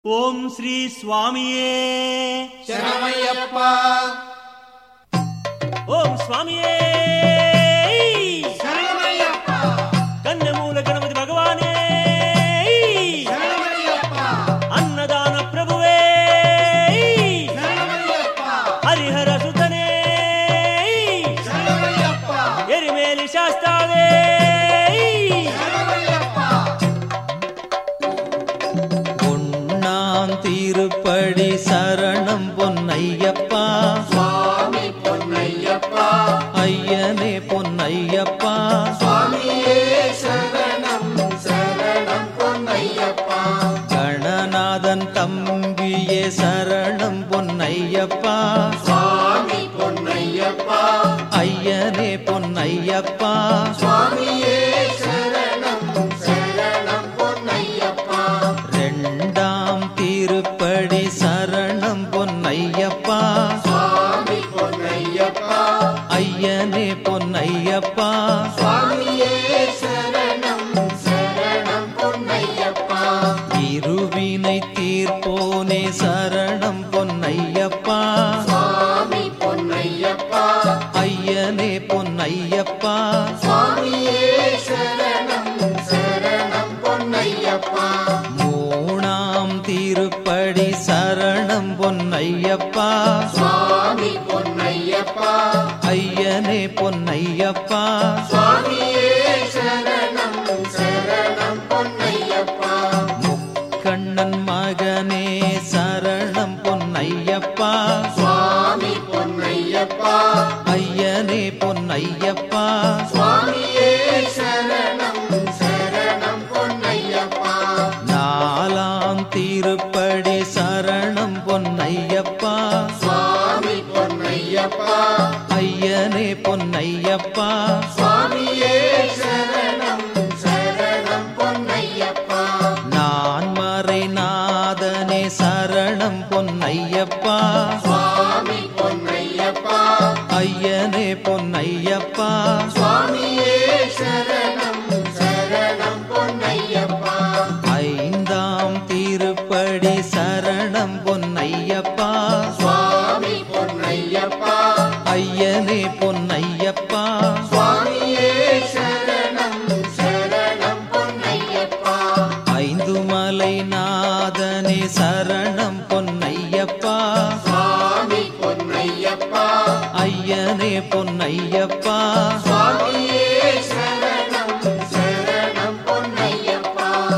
ஓம் ஸ்ரீ சுவாமியே శరణమయ్యప్ప ஓம் சுவாமியே శరణమయ్యప్ప கண்ணமூல கணபதி பகவானே శరణమయ్యప్ప அன்னதான பிரபுவே శరణమయ్యప్ప ஹரிஹர சுதனே శరణమయ్యప్ప எரிமேலி சாஸ்தாவே శరణమయ్యప్ప ஒண்ணாம் திருப்படி சரணம் பொன்னையப்பா స్వామి పొన్నయ్యప్ప ஐயனே பொன்னையப்பா స్వామియే శరణం శరణం పొన్నయ్యప్ప கணநாதன் தம்பியே சரணம் பொன்னையப்பா స్వామి పొన్నయ్యప్ప ஐயனே பொன்னையப்பா స్వామియే శరణం శరణం పొన్నయ్యప్ప ரெண்டாம் திருப்படி சரணம் பொன்னையப்பா స్వామి పొన్నయ్యప్ప ஐயனே பொன்னையப்பா స్వామియే శరణం శరణం పొన్నయ్యప్ప இருவினை தீர்ப்போனே சரணம் பொன்னையப்பா స్వామి పొన్నయ్యప్ప ஐயனே பொன்னையப்பா స్వామియే శరణం శరణం పొన్నయ్యప్ప மூணாம் திருப்படி சரணம் பொன்னையப்பா స్వామి పొన్నయ్యప్ప ஐயனே பொன்னையப்பா స్వామియే శరణం శరణం పొన్నయ్యప్ప முக்கண்ணன் மகனே சரணம் பொன்னையப்பா స్వామి పొన్నయ్యప్ప ஐயனே பொன்னையப்பா స్వామియే శరణం శరణం పొన్నయ్యప్ప நாலாம் திருப்படி சரணம் பொன்னையப்பா స్వామి పొన్నయ్యప్ప ஐயனே பொன்னையப்பா స్వామియే శరణం శరణం పొన్నయ్యప్ప நான் மறை நாதனே சரணம் பொன்னையப்பா స్వామి పొన్నయ్యప్ప ஐயனே பொன்னையப்பா స్వామియే శరణం శరణం పొన్నయ్యప్ప ஐந்தாம் திருப்படி சரணம் பொன்னையப்பா స్వామి పొన్నయ్యప్ప ஐயனே பொன்னையப்பா స్వామియే శరణం శరణం పొన్నయ్యప్ప ஐந்து மலை நாதனே சரணம் பொன்னையப்பா స్వామి పొన్నయ్యప్ప ஐயனே பொன்னையப்பா స్వామియే శరణం శరణం పొన్నయ్యప్ప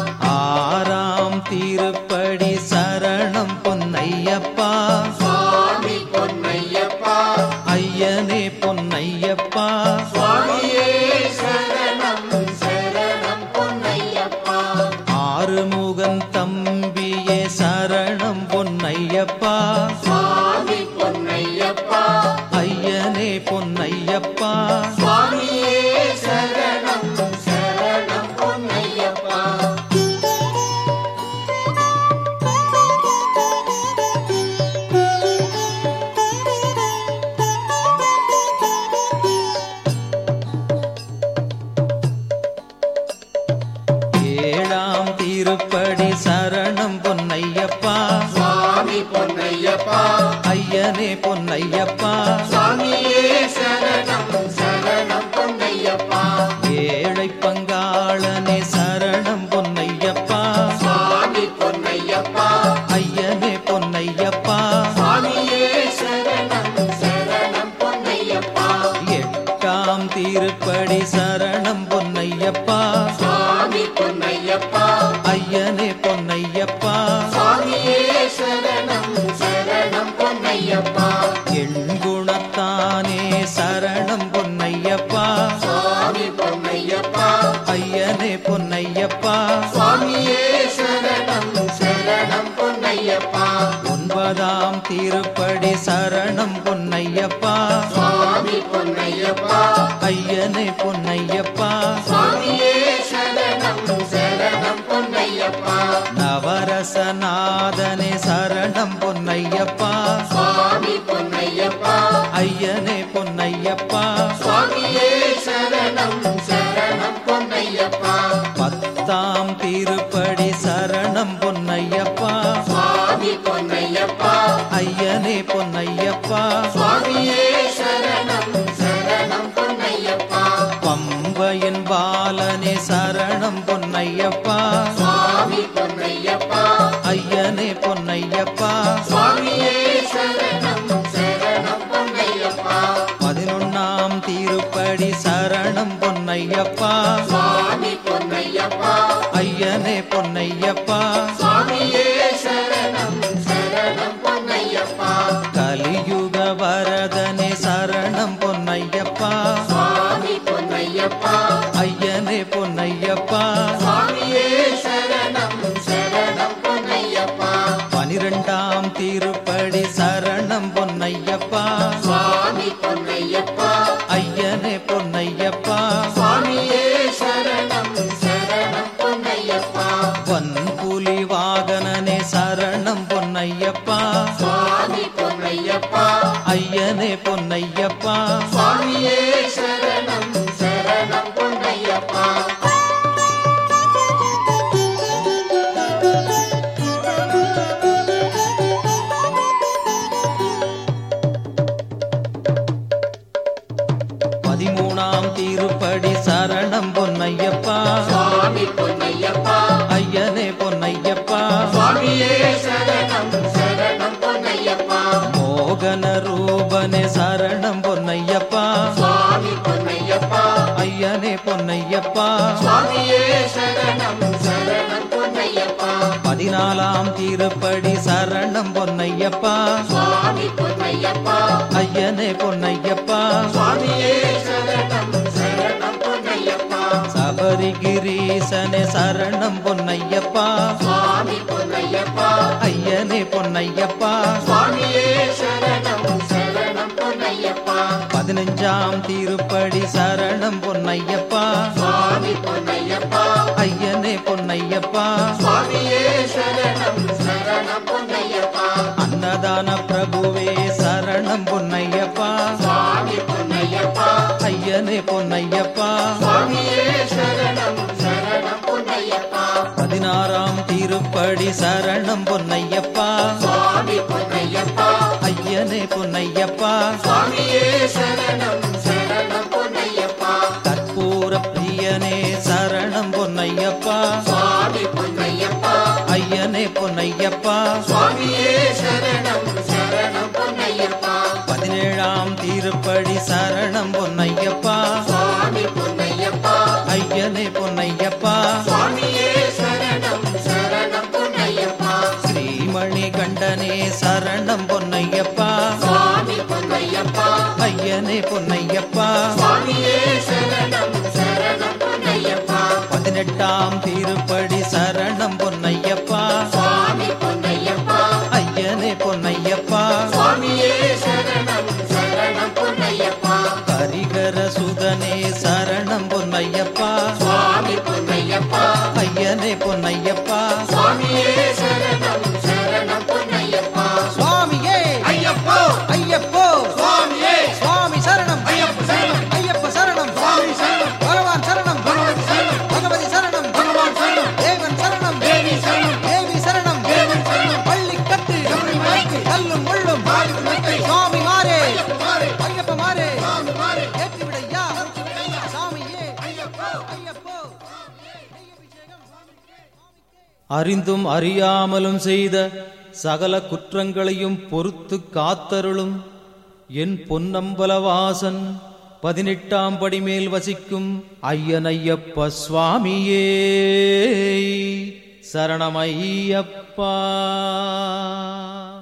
ஆறாம் திருப்படி சரணம் பொன்னையப்பா స్వామి పొన్నయ్యప్ప ஐயனே பொன்னையப்பா స్వామియే శరణం శరణం పొన్నయ్యప్ప ஆறுமுகன் தம்பியே சரணம் பொன்னையப்பா స్వామి పొన్నయ్యప్ప ஐயனே பொன்னையப்பா స్వామియే శరణం శరణం పొన్నయ్యప్ప ஏழாம் திருப்படி சரணம் பொன்னையப்பா స్వామి పొన్నయ్యప్ప ஐயனே பொன்னையப்பா స్వామియే శరణం శరణం పొన్నయ్యప్ప ஏழை பங்காளனே சரணம் பொன்னையப்பா స్వామి పొన్నయ్యప్ప ஐயனே பொன்னையப்பா స్వామియే శరణం శరణం పొన్నయ్యప్ప எட்டாம் திருப்படி சரணம் பொன்னையப்பா స్వామి పొన్నయ్యప్ప ஐயனே பொன்னையப்பா స్వామియే శరణం శరణం పొన్నయ్యప్ప எண்குணத்தானே சரணம் பொன்னையப்பா స్వామి పొన్నయ్యప్ప ஐயனே பொன்னையப்பா స్వామియే శరణం శరణం పొన్నయ్యప్ప ஒன்பதாம் திருப்படி சரணம் பொன்னையப்பா స్వామి పొన్నయ్యప్ప ஐயனே பொன்னையப்பா స్వామియే శరణం శరణం పొన్నయ్యప్ప நவரசநாதனே சரணம் பொன்னையப்பா స్వామి పొన్నయ్యప్ప ஐயனே பொன்னையப்பா స్వామియే శరణం శరణం పొన్నయ్యప్ప பத்தாம் திருப்படி சரணம் பொன்னையப்பா స్వామి திருப்படி சரணம் பொன்னையப்பா சுவாமி பொன்னையப்பா ஐயனே பொன்னையப்பா சுவாமியே சரணம் சரணம் பொன்னையப்பா வன்புலி வாகனனே சரணம் பொன்னையப்பா சுவாமி பொன்னையப்பா ஐயனே பொன்னையப்பா சுவாமியே சரணம் சரணம் பொன்னையப்பா பதிமூணாம் திருப்படி சரணம் பொன்னையப்பா சுவாமி பொன்னையப்பா ஐயனே பொன்னையப்பா சுவாமியே சரணம் சரணம் பொன்னையப்பா மோகன ரூபனே சரணம் பொன்னையப்பா சுவாமி பொன்னையப்பா ஐயனே பொன்னையப்பா சுவாமியே சரணம் சரணம் பொன்னையப்பா பதினாலாம் திருப்படி சரணம் பொன்னையப்பா சுவாமி பொன்னையப்பா ஐயனே பொன்னையப்பா சுவாமியே சரணம் சரணம் பொன்னையப்பா சபரிகிரீசனே சரணம் பொன்னையப்பா சுவாமி பொன்னையப்பா ஐயனே பொன்னையப்பா சுவாமியே சரணம் சரணம் பொன்னையப்பா பதினஞ்சாம் திருப்படி சரணம் பொன்னையப்பா சுவாமி பொன்னையப்பா ஐயனே பொன்னையப்பா சுவாமியே சரணம் சரணம் பொன்னையப்பா அன்னதான பிரபுவே சரணம் பொன்னையப்பா சுவாமி பொன்னையப்பா ஐயனே பொன்னையப்பா சுவாமியே சரணம் சரணம் பொன்னையப்பா பதினாறாம் திருப்படி சரணம் பொன்னையப்பா சுவாமி பொன்னையப்பா ஐயனே பொன்னையப்பா சுவாமியே சரணம் சரணம் பொன்னையப்பா கற்பூர பிரியனே சரணம் பொன்னையப்பா சுவாமி பொன்னையப்பா ஐயனே பொன்னையப்பா சுவாமியே சரணம் சரணம் பொன்னையப்பா பதினேழாம் திருப்படி சரணம் பொன்னையப்பா சுவாமி பொன்னையப்பா ஐயனே பொன்னையப்பா சுவாமியே சரணம் சரணம் பொன்னையப்பா ஸ்ரீமணி கண்டனே சரணம் பொன்னையப்பா சுவாமி பொன்னையப்பா ஐயனே பொன்னையப்பா சுவாமியே சரணம் சரணம் பொன்னையப்பா பதினெட்டாம் திருப்படி சரணம் பொன்னையப்பா சுவாமி பொன்னையப்பா ஐயனே பொன்னையப்பா சுவாமியே சரணம் சரணம் பொன்னையப்பா ஹரிகர சுதனே சரணம் பொன்னையப்பா சுவாமி பொன்னையப்பா ஐயனே பொன்னையப்பா சுவாமியே சரணம் சரணம் பொன்னையப்பா சுவாமியே ஐயப்போ ஐயப்போ சுவாமியே சுவாமி சரணம் ஐயப்ப சரணம் ஐயப்ப சரணம் சுவாமி சரணம் பகவான் சரணம் பகவதி சரணம் பகவதி சரணம் பகவான் சரணம் தேவன் சரணம் தேவி சரணம் தேவி சரணம் தேவன் சரணம் பள்ளி கட்டு கபடி மலைக்கு கல்லும் முள்ளும் பாலுக்கு மெத்தை சுவாமி மாறே மாறே ஐயப்ப மாறே சுவாமி மாறே ஏற்றி விடையா சாமியே ஐயப்போ ஐயப்போ அறிந்தும் அறியாமலும் செய்த சகல குற்றங்களையும் பொறுத்து காத்தருளும் என் பொன்னம்பலவாசன் பதினெட்டாம் படி மேல் வசிக்கும் ஐயனையப்ப சுவாமியே சரணமையப்பா